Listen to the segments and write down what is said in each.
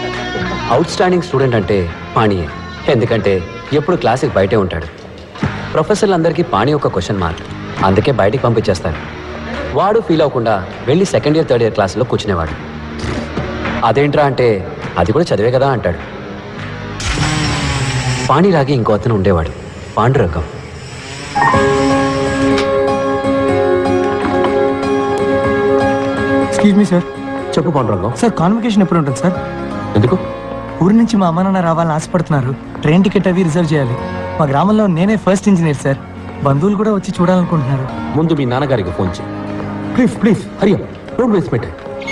Out standing student అంటే పాణియే ఎందుకంటే ఎప్పుడు క్లాస్కి బయటే ఉంటాడు ప్రొఫెసర్లందరికీ పాణి ఒక క్వశ్చన్ మార్క్ అందుకే బయటికి పంపించేస్తారు వాడు ఫీల్ అవ్వకుండా వెళ్ళి సెకండ్ ఇయర్ థర్డ్ ఇయర్ క్లాస్లో కూర్చునేవాడు అదేంట్రా అంటే అది కూడా చదివే కదా అంటాడు పాణిలాగే ఇంకో అతను ఉండేవాడు పాండురంగం ఎక్స్క్యూజ్ మీ సార్ చెప్పు పాండురంగం సార్ కాన్వకేషన్ ఎప్పుడు ఉంటుంది సార్ ఎందుకు ఊరి నుంచి మా అమ్మ నాన్న రావాలని ఆశపడుతున్నారు ట్రైన్ టికెట్ అవి రిజర్వ్ చేయాలి మా గ్రామంలో నేనే ఫస్ట్ ఇంజనీర్ సార్ బంధువులు కూడా వచ్చి చూడాలనుకుంటున్నారు ముందు మీ నాన్నగారికి ఫోన్ చేయి please please Hariya don't waste my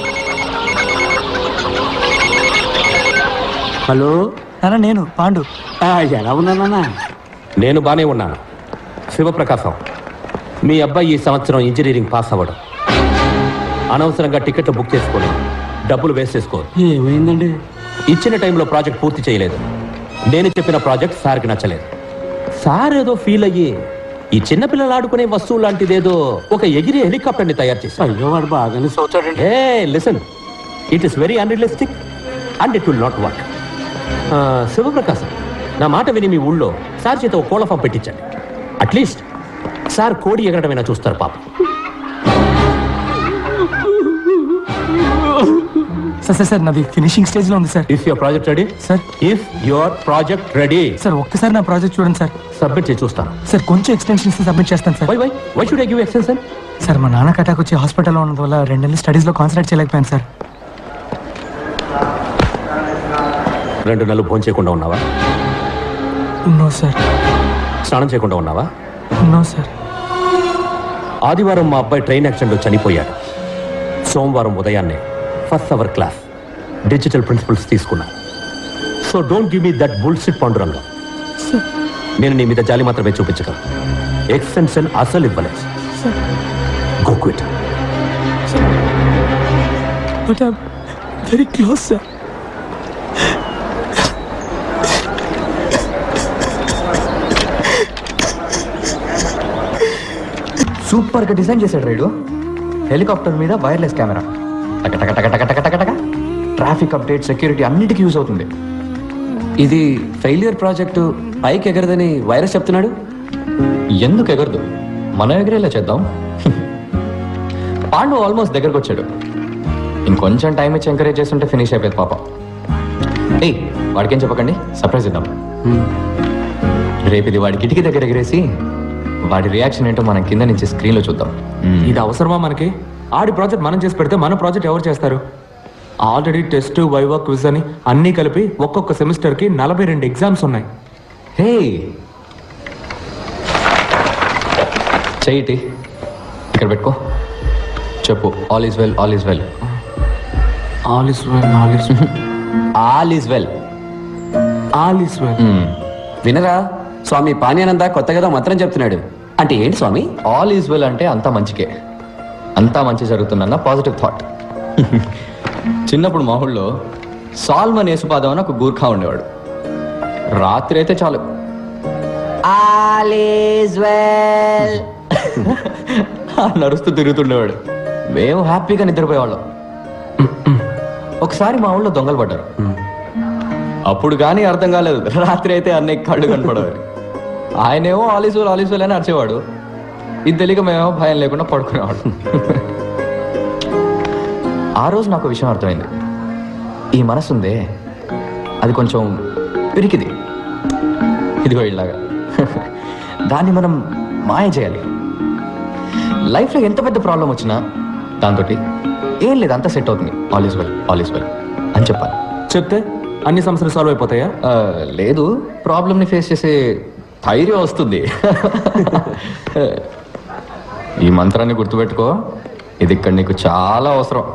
hello నాన్న నేను పాండు ఆ, ఎలా ఉన్నానన్నా నేను బానే ఉన్నాను శివప్రకాశం మీ అబ్బాయి ఈ సంవత్సరం ఇంజనీరింగ్ పాస్ అవ్వడం అనవసరంగా టికెట్లు బుక్ చేసుకొని డబ్బులు వేస్ట్ చేసుకోదు ఏమైందండి ఇచ్చిన టైంలో ప్రాజెక్ట్ పూర్తి చేయలేదు నేను చెప్పిన ప్రాజెక్ట్ సార్కి నచ్చలేదు సార్ ఏదో ఫీల్ అయ్యి ఈ చిన్నపిల్లలు ఆడుకునే వస్తువు లాంటిదేదో ఒక ఎగిరి హెలికాప్టర్ని తయారు చేశారు అయ్యో వాడు బాగానే చూచాడండి ఏ listen it is very unrealistic and it will not work Shivaprakasam నా మాట విని మీ ఊళ్ళో సార్ చేత ఒక కోళ్ళ ఫామ్ పెట్టించండి అట్లీస్ట్ సార్ కోడి ఎగరడమైనా చూస్తారు పాప సార్ సార్ సార్ నాది ఫినిషింగ్ స్టేజ్ లో ఉంది sir if your project ready sir if your project ready sir ఒక్కసారి నా ప్రాజెక్ట్ చూడండి సార్ సబ్మిట్ చేసి చూస్తాను సార్ కొంచెం ఎక్స్టెన్షన్స్ సబ్మిట్ చేస్తాను sir why why why should I give extension sir మా నాన్నకి అటాక్ వచ్చి హాస్పిటల్లో ఉన్నందు వల్ల రెండు నెలలు స్టడీస్ లో కాన్సన్ట్రేట్ చేయలేకపోయాను సార్ రెండు నెలలు భోజనం చేయకుండా ఉన్నావా నో సార్ స్నానం చేయకుండా ఉన్నావా నో సార్ ఆదివారం మా అబ్బాయి ట్రైన్ యాక్సిడెంట్లో చనిపోయాడు సోమవారం ఉదయాన్నే first hour class digital principles తీసుకున్నా so don't give me that bullshit Pandurangam నేను నీ మీద జాలి మాత్రమే చూపించగలను ఎక్స్టెన్షన్ అసలు ఇవ్వలేదు go quit but very close sir super గా డిజైన్ చేశాడు రైడు హెలికాప్టర్ మీద వైర్లెస్ కెమెరా టక టక టక టక టక టక టక ట్రాఫిక్ అప్డేట్ సెక్యూరిటీ అన్నిటికీ యూజ్ అవుతుంది ఇది ఫెయిలియర్ ప్రాజెక్టు పైకి ఎగరదని వైరస్ చెప్తున్నాడు ఎందుకు ఎగరదు మనం ఎగరేలా చేద్దాం పాండు ఆల్మోస్ట్ దగ్గరకు వచ్చాడు ఇంకొంచెం టైం ఇచ్చి ఎంకరేజ్ చేస్తుంటే ఫినిష్ అయిపోయింది పాప ఏయ్ వాడికేం చెప్పకండి సర్ప్రైజ్ ఇద్దాం రేపు ఇది వాడి కిటికీ దగ్గర ఎగరేసి వాడి రియాక్షన్ ఏంటో మనం కింద నుంచి స్క్రీన్లో చూద్దాం ఇది అవసరమా మనకి ఆడి ప్రాజెక్ట్ మనం చేసి పెడితే మన ప్రాజెక్ట్ ఎవరు చేస్తారు ఆల్రెడీ టెస్ట్ వైవా క్విజ్ అని అన్నీ కలిపి ఒక్కొక్క సెమిస్టర్కి నలభై రెండు ఎగ్జామ్స్ ఉన్నాయి హే చెయ్యిటి ఇక్కడ పెట్టుకో చెప్పు all is well all is well all is well all is all is well all is well వినరా స్వామి పానీయానంద కొత్తగా మంత్రం చెప్తున్నాడు అంటే ఏంటి స్వామి ఆల్ ఈజ్ వెల్ అంటే అంతా మంచికే అంతా మంచి జరుగుతుందన్న పాజిటివ్ థాట్ చిన్నప్పుడు మా ఊళ్ళో సాల్మన్ యేసుపాదం అని ఒక గూర్ఖా ఉండేవాడు రాత్రి అయితే చాలు నడుస్తూ తిరుగుతుండేవాడు మేము హ్యాపీగా నిద్రపోయేవాళ్ళం ఒకసారి మా ఊళ్ళో దొంగలు పడ్డారు అప్పుడు కానీ అర్థం కాలేదు రాత్రి అయితే అన్ని కళ్ళు కనపడేవారు ఆయనేమో ఆలీసువల్ ఆలీసువల్ అని అరిచేవాడు ఇది తెలియక మేమేమో భయం లేకుండా పడుకునేవాడు ఆ రోజు నాకు విషయం అర్థమైంది ఈ మనసు ఉందే అది కొంచెం పిరికిది ఇదిగో ఇలాగా దాన్ని మనం మాయ చేయాలి లైఫ్లో ఎంత పెద్ద ప్రాబ్లం వచ్చినా దాంతో ఏం లేదు అంతా సెట్ అవుతుంది all is well all is well అని చెప్పాలి చెప్తే అన్ని సమస్యలు సాల్వ్ అయిపోతాయా ఆ, లేదు ప్రాబ్లమ్ని ఫేస్ చేసే ధైర్యం వస్తుంది ఈ మంత్రాన్ని గుర్తుపెట్టుకో ఇది ఇక్కడ నీకు చాలా అవసరం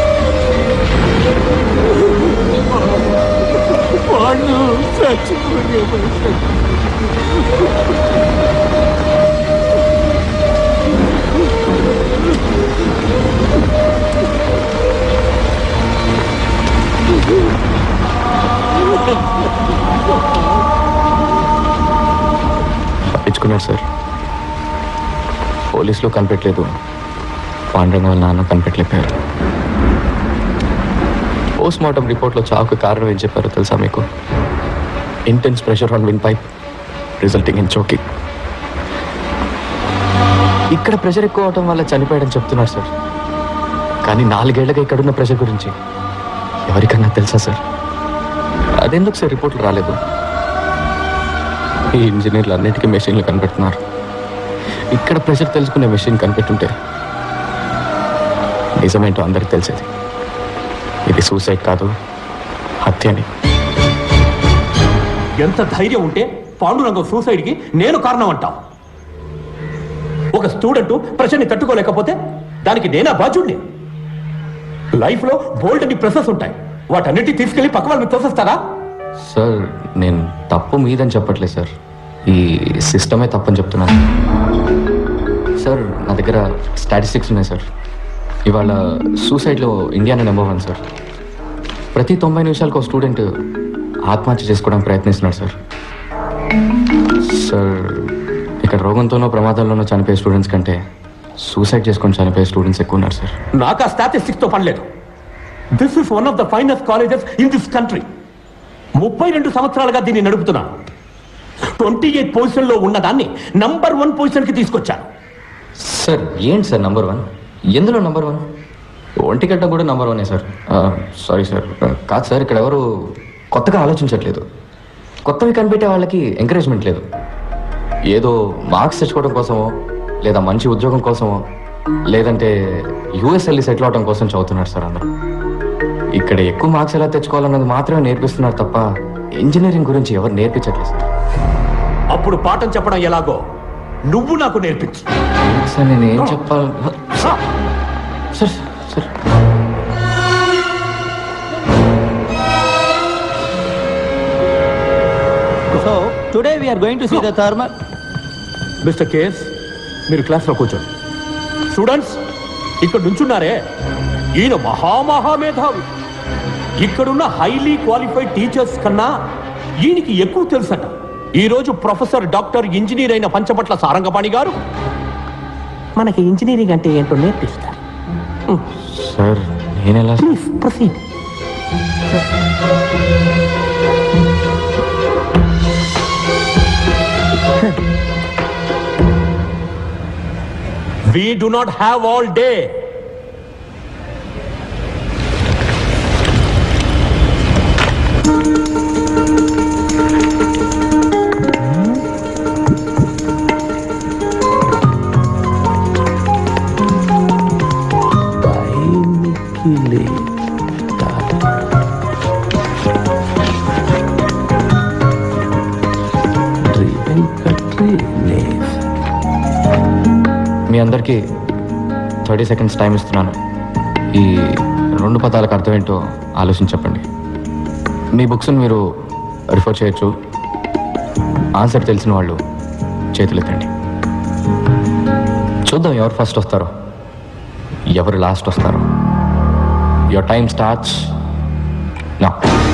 వాడు చచ్చిపోయాడు తప్పించుకున్నాడు సార్ పోలీసులు కనిపెట్టలేదు పాండురంగ వాళ్ళ నాన్న కనిపెట్టలేకపోయారు పోస్ట్ మార్టం రిపోర్ట్లో చావుకు కారణం ఏం చెప్పారో తెలుసా మీకు intense pressure on windpipe resulting in choking ఇక్కడ ప్రెషర్ ఎక్కువ అవటం వల్ల చనిపోయాడని చెప్తున్నారు సార్ కానీ నాలుగేళ్లగా ఇక్కడున్న ప్రెషర్ గురించి ఎవరికన్నా తెలుసా సార్ అదెందుకు సార్ రిపోర్ట్లు రాలేదు ఈ ఇంజనీర్లు అన్నిటికీ మెషిన్లు కనిపెడుతున్నారు ఇక్కడ ప్రెషర్ తెలుసుకునే మెషిన్ కనిపెట్టుంటే నిజమేంటో అందరికి తెలిసేది ఇది సూసైడ్ కాదు హత్యని ఎంత ధైర్యం ఉంటే పాండురంగం సూసైడ్కి నేను కారణం అంటావు ఒక స్టూడెంట్ ప్రెషర్ని తట్టుకోలేకపోతే దానికి నేనా బాధ్యుడిని లైఫ్లో బోల్డ్ అని ప్రెసెస్ ఉంటాయి వాటన్నిటి తీసుకెళ్లి పక్క వాళ్ళని తోసేస్తారా సార్ నేను తప్పు మీదని చెప్పట్లేదు సార్ ఈ సిస్టమే తప్పని చెప్తున్నాను సార్ నా దగ్గర స్టాటిస్టిక్స్ ఉన్నాయి సార్ ఇవాళ సూసైడ్లో ఇండియానే నెంబర్ వన్ సార్ ప్రతి తొంభై నిమిషాలకు ఒక స్టూడెంట్ ఆత్మహత్య చేసుకోవడానికి ప్రయత్నిస్తున్నాడు సార్ సార్ ఇక్కడ రోగంతోనో ప్రమాదాల్లోనో చనిపోయే స్టూడెంట్స్ కంటే సూసైడ్ చేసుకొని చనిపోయే స్టూడెంట్స్ ఎక్కువ ఉన్నారు సార్ నాకు ఆ స్టాటిస్టిక్స్ తో పనిలేదు this is one of the finest colleges in this country ముప్పై రెండు సంవత్సరాలుగా దీన్ని నడుపుతున్నాను ట్వంటీ ఎయిట్ పొజిషన్ లో ఉన్న దాన్ని నంబర్ వన్ పొజిషన్ కి తీసుకొచ్చాను సార్ ఏంటి సార్ నంబర్ వన్ ఎందులో నంబర్ వన్ ఒంటిగడ్డ కూడా నంబర్ వనే సార్ సారీ సార్ కాదు సార్ ఇక్కడ ఎవరు కొత్తగా ఆలోచించట్లేదు కొత్తవి కనిపెట్టే వాళ్ళకి ఎంకరేజ్మెంట్ లేదు ఏదో మార్క్స్ తెచ్చుకోవడం కోసమో లేదా మంచి ఉద్యోగం కోసమో లేదంటే యూఎస్ వెళ్ళి సెటిల్ అవడం కోసం చదువుతున్నారు సార్ అందరూ ఇక్కడ ఎక్కువ మార్క్స్ ఎలా తెచ్చుకోవాలన్నది మాత్రమే నేర్పిస్తున్నారు తప్ప ఇంజనీరింగ్ గురించి ఎవరు నేర్పించట్లేదు సార్ అప్పుడు పాఠం చెప్పడం ఎలాగో నువ్వు నాకు నేర్పించు సార్ నేను ఏం చెప్పాలి sir sir sir So today we are going to see the thermal. Mister KS మీరు క్లాస్లో కూర్చోండి స్టూడెంట్స్ ఇక్కడ నుంచున్నారే ఈయన మహామహామేధావి ఇక్కడున్న హైలీ క్వాలిఫైడ్ టీచర్స్ కన్నా ఈయనకి ఎక్కువ తెలుసట ఈరోజు ప్రొఫెసర్ డాక్టర్ ఇంజనీర్ అయిన పంచపట్ల సారంగపాణి గారు మనకి ఇంజనీరింగ్ అంటే ఏంటో నేర్పిస్తారు సార్ నేను ఎలా please proceed We do not have all day. మీ అందరికీ థర్టీ సెకండ్స్ టైం ఇస్తున్నాను ఈ రెండు పదాలకు అర్థం ఏంటో ఆలోచించి చెప్పండి మీ బుక్స్ని మీరు రిఫర్ చేయొచ్చు ఆన్సర్ తెలిసిన వాళ్ళు చేతులెత్తండి చూద్దాం ఎవరు ఫస్ట్ వస్తారో ఎవరు లాస్ట్ వస్తారో యువర్ టైం స్టార్ట్స్ నా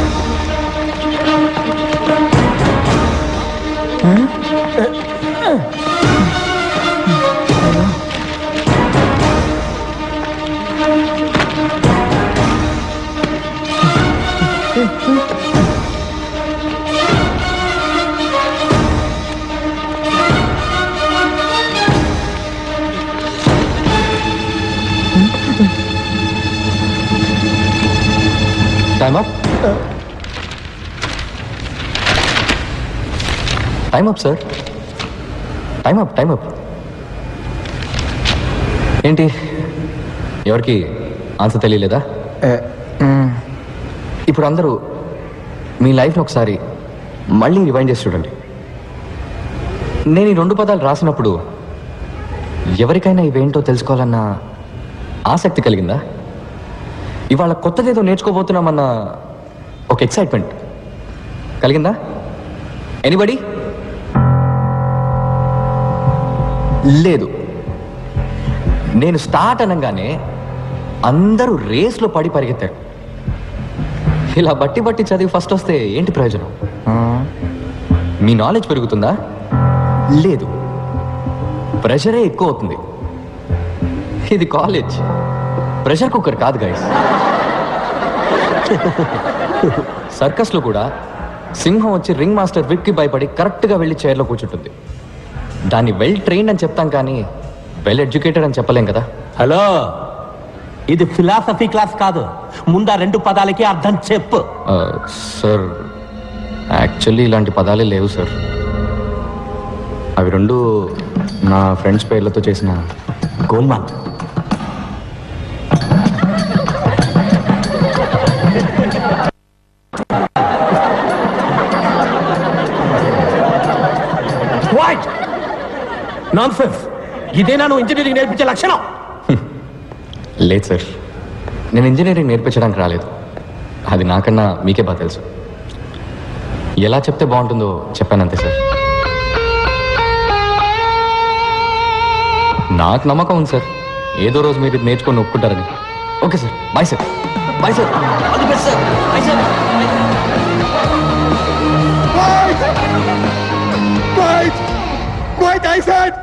time up time up sir time up time up ఏంటి ఎవరికి ఆన్సర్ తెలియలేదా ఇప్పుడు అందరూ మీ లైఫ్ని ఒకసారి మళ్ళీ రివైండ్ చేసి చూడండి నేను ఈ రెండు పదాలు రాసినప్పుడు ఎవరికైనా ఇవేంటో తెలుసుకోవాలన్న ఆసక్తి కలిగిందా ఇవాళ కొత్తదేదో నేర్చుకోబోతున్నామన్న ఒక ఎక్సైట్మెంట్ కలిగిందా ఎనీబడి లేదు నేను స్టార్ట్ అనగానే అందరూ రేస్లో పడి పరిగెత్తారు ఇలా బట్టి బట్టి చదివి ఫస్ట్ వస్తే ఏంటి ప్రయోజనం మీ నాలెడ్జ్ పెరుగుతుందా లేదు ప్రెషరే ఎక్కువ అవుతుంది ఇది కాలేజ్ ప్రెషర్ కుక్కర్ కాదు గైస్ సర్కస్లో కూడా సింహం వచ్చి రింగ్ మాస్టర్ విక్కి భయపడి కరెక్ట్గా వెళ్ళి చైర్లో కూర్చుంటుంది దాన్ని వెల్ ట్రైన్డ్ అని చెప్తాం కానీ వెల్ ఎడ్యుకేటెడ్ అని చెప్పలేం కదా హలో ఇది ఫిలాసఫీ క్లాస్ కాదు ముందా రెండు పదాలకి అర్థం చెప్పు ఆ, సార్ యాక్చువల్లీ ఇలాంటి పదాలే లేవు సార్ అవి రెండు నా ఫ్రెండ్స్ పేర్లతో చేసిన గోల్మాల్ వాట్ నాన్సెన్స్ ఇదేనా నువ్వు ఇంజనీరింగ్ నేర్పించే లక్షణం లేదు సార్ నేను ఇంజనీరింగ్ నేర్పించడానికి రాలేదు అది నాకన్నా మీకే బాగా తెలుసు ఎలా చెప్తే బాగుంటుందో చెప్పాను అంతే సార్ నాకు నమ్మకం ఉంది సార్ ఏదో రోజు మీరు ఇది నేర్చుకొని ఒప్పుకుంటారని okay sir bye sir bye sir all the best sir bye sir Quiet! Quiet, I said!